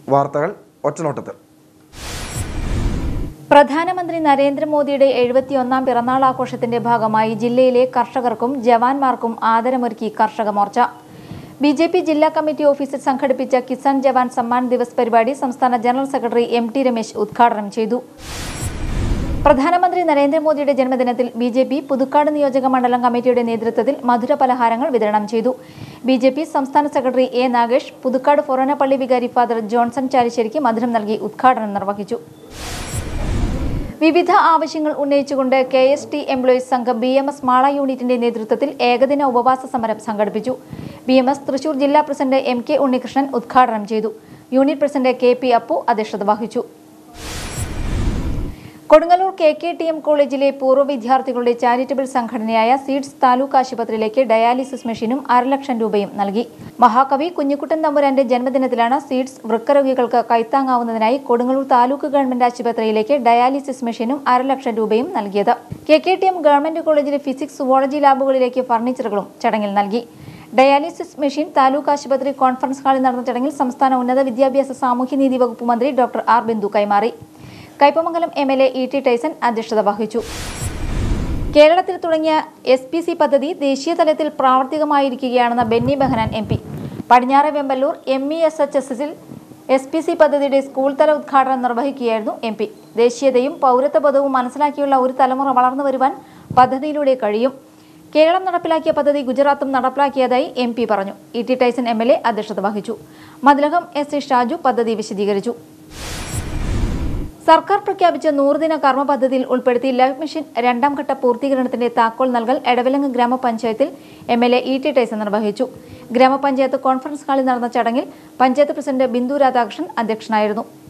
വാർത്തകൾ ഒറ്റനോട്ടത്തിൽ പ്രധാനമന്ത്രി നരേന്ദ്രമോദിയുടെ എഴുപത്തിയൊന്നാം പിറന്നാൾ ആഘോഷത്തിന്റെ ഭാഗമായി ജില്ലയിലെ കർഷകർക്കും ജവാന്മാർക്കും ആദരമൊരുക്കി Karshaka Morcha B J P ജില്ലാ കമ്മിറ്റി ഓഫീസിൽ സംഘടിപ്പിച്ച കിസാൻ ജവാൻ സമ്മാൻ ദിവസ് പരിപാടി സംസ്ഥാന general secretary M T Ramesh ഉദ്ഘാടനം ചെയ്തു പ്രധാനമന്ത്രി നരേന്ദ്രമോദിയുടെ ജന്മദിനത്തിൽ ബി ജെ പി പുതുക്കാട് നിയോജക മണ്ഡലം കമ്മിറ്റിയുടെ നേതൃത്വത്തിൽ മധുര പലഹാരങ്ങൾ വിതരണം ചെയ്തു ബി ജെ പി സംസ്ഥാന സെക്രട്ടറി എ നാഗേഷ് പുതുക്കാട് ഫൊറോനപ്പള്ളി വികാരി ഫാദർ ജോൺസൺ ചാലിശ്ശേരിക്ക് മധുരം നൽകി ഉദ്ഘാടനം നിർവഹിച്ചു വിവിധ ആവശ്യങ്ങൾ ഉന്നയിച്ചുകൊണ്ട് കെ എസ് ടി എംപ്ലോയീസ് സംഘം ബി എം എസ് മാള യൂണിറ്റിന്റെ നേതൃത്വത്തിൽ ഏകദിന ഉപവാസ സമരം സംഘടിപ്പിച്ചു ബി എം എസ് തൃശൂർ ജില്ലാ പ്രസിഡന്റ് എം കെ ഉണ്ണികൃഷ്ണൻ ഉദ്ഘാടനം ചെയ്തു unit president K P Appu അധ്യക്ഷത വഹിച്ചു Kodungallur K K T M കോളേജിലെ പൂർവ്വ വിദ്യാർത്ഥികളുടെ ചാരിറ്റബിൾ സംഘടനയായ സീഡ്സ് താലൂക്ക് ആശുപത്രിയിലേക്ക് ഡയാലിസിസ് മെഷീനും അരലക്ഷം രൂപയും നൽകി മഹാകവി കുഞ്ഞിക്കുട്ടൻ തമ്പുരാന്റെ ജന്മദിനത്തിലാണ് സീഡ്സ് വൃക്കരോഗികൾക്ക് കൈത്താങ്ങാവുന്നതിനായി കൊടുങ്ങല്ലൂർ താലൂക്ക് ഗവൺമെന്റ് ആശുപത്രിയിലേക്ക് ഡയാലിസിസ് മെഷീനും അരലക്ഷം രൂപയും നൽകിയത് K K T M government കോളേജിലെ ഫിസിക്സ് സുവോളജി ലാബുകളിലേക്ക് ഫർണിച്ചറുകളും ചടങ്ങിൽ നൽകി ഡയാലിസിസ് മെഷീൻ താലൂക്ക് ആശുപത്രി കോൺഫറൻസ് ഹാളിൽ നടന്ന ചടങ്ങിൽ സംസ്ഥാന ഉന്നത വിദ്യാഭ്യാസ സാമൂഹ്യനീതി വകുപ്പ് മന്ത്രി ഡോക്ടർ ആർ ബിന്ദു കൈമാറി Kaipamangalam M L A E T Tyson അധ്യക്ഷത വഹിച്ചു കേരളത്തിൽ തുടങ്ങിയ എസ് പി സി പദ്ധതി ദേശീയ തലത്തിൽ പ്രാവർത്തികമായിരിക്കുകയാണെന്ന ബെന്നി ബെഹനാൻ എം പി പടിഞ്ഞാറെ Vemballur M E S H S എസിൽ എസ് പി സി പദ്ധതിയുടെ സ്കൂൾ തല ഉദ്ഘാടനം നിർവഹിക്കുകയായിരുന്നു എം പി ദേശീയതയും പൗരത്വബോധവും മനസ്സിലാക്കിയുള്ള ഒരു തലമുറ വളർന്നു വരുവാൻ പദ്ധതിയിലൂടെ കഴിയും കേരളം നടപ്പിലാക്കിയ പദ്ധതി ഗുജറാത്തും നടപ്പിലാക്കിയതായി എം പി പറഞ്ഞു E T Tyson M L A അധ്യക്ഷത വഹിച്ചു മതിലകം എസ് സി ഷാജു പദ്ധതി വിശദീകരിച്ചു സർക്കാർ പ്രഖ്യാപിച്ച നൂറുദിന കർമ്മ പദ്ധതിയിൽ ഉൾപ്പെടുത്തി ലൈഫ് മിഷൻ രണ്ടാം ഘട്ട പൂർത്തീകരണത്തിന്റെ താക്കോൽ നൽകൽ എടവിലങ്ങ് ഗ്രാമപഞ്ചായത്തിൽ M L A E T Tyson നിർവഹിച്ചു ഗ്രാമപഞ്ചായത്ത് കോൺഫറൻസ് ഹാളിൽ നടന്ന ചടങ്ങിൽ പഞ്ചായത്ത് പ്രസിഡന്റ് ബിന്ദു രാധാകൃഷ്ണൻ അധ്യക്ഷനായിരുന്നു